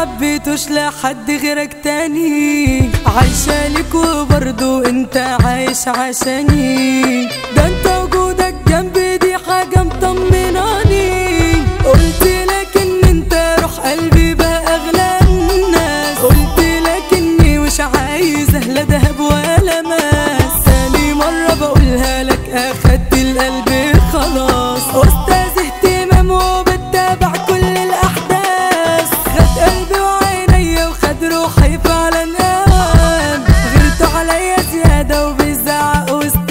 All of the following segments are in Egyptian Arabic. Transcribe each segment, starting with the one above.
حبيتوش لحد غيرك تاني عايشة لك وبرضو انت عايش عشاني ده انت وجودك جنبي دي حاجة مطمناني قلت لك ان انت روح قلبي بقى اغلى الناس قلت لك اني مش عايزة لا دهب ولا ماس تاني مرة بقولها لك اخدت القلب خلاص استاذ اهتمام وبتابع كل الاحداث خد قلبي وعينيا وخد روحي فعلا اوام غيرته عليا زيادة وبيزعق وسط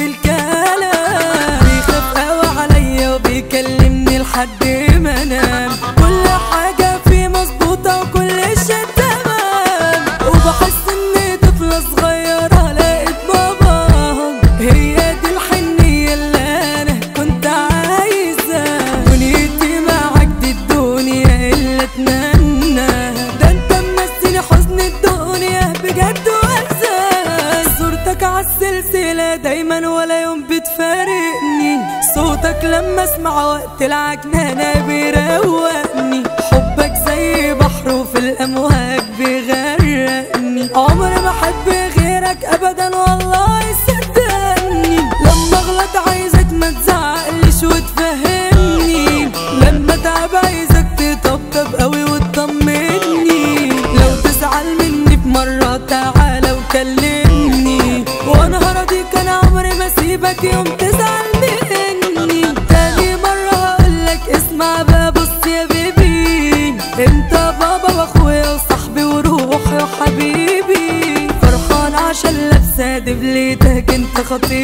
الكلام بيخاف قوي عليا وبيكلمني لحد ما انام كل حاجة فيه مظبوطة وكل شيء تمام وبحس اني طفلة صغيرة لقيت باباها هي دي الحنية اللي انا كنت عايزة دنيتي معاك دي الدنيا اللي اتمنى ده انت ممثل حزن الدنيا بجد وازاي صورتك عالسلسلة دايما ولا يوم بتفارقني صوتك لما اسمع وقت العكنانة بيروقني حبك زي بحر وفي الامواج بيغرقني عمري ما احب غيرك ابدا والله صدقني لما اغلط عايزك ما تزعقليش وتفهمني لما تعب عايزك تطبطب قوي وتطمني لو تزعل مني في مرة تعالى وكلمني وانا هرضيك انا عمري ما اسيبك يوم تزعل مني تاني مرة هقولك اسمع بقى بص يا بيبي انت بابا واخويا وصاحبي وروحي وحبيبي فرحان عشان لابسة دبلتك انت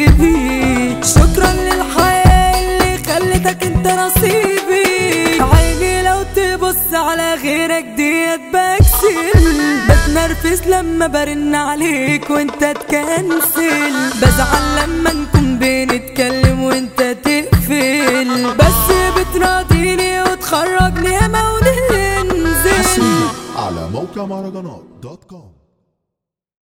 خطيبي شكرا للحياة اللي خلتك انت نصيبي عيني لو تبص على غيرك ديت بكسل بتنرفز لما برن عليك وانت تكنسل بزعل لما انت